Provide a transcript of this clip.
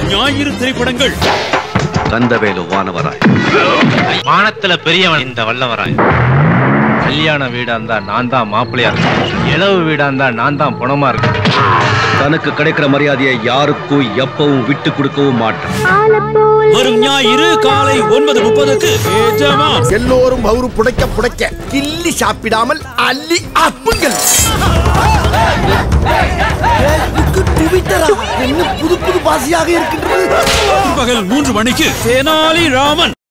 ஞாயிறு திரைப்படங்கள் கந்தவேலு வானவராய் வானத்துல பெரியவன் இந்த வல்லவராய் கல்யாண வீடா இருந்தா நான் தான் மாப்பிள்ளையா இருக்கேன் இளவு வீடா இருந்தா நான் தான் புணமா இருக்கேன் தனக்கு கிடைக்கிற மரியாதையை யாருக்கும் எப்பவும் விட்டு கொடுக்கவும் மாட்டான் வரும் ஞாயிறு காலை ஒன்பது முப்பதுக்கு எஜமான் எல்லோரும் பவுரு புடைக்க புடைக்க கிள்ளி சாப்பிடாமல் அள்ளி அப்புங்கள் என்ன புது புது பாசியாக இருக்கின்றது பகல் மூன்று மணிக்கு தெனாலி ராமன்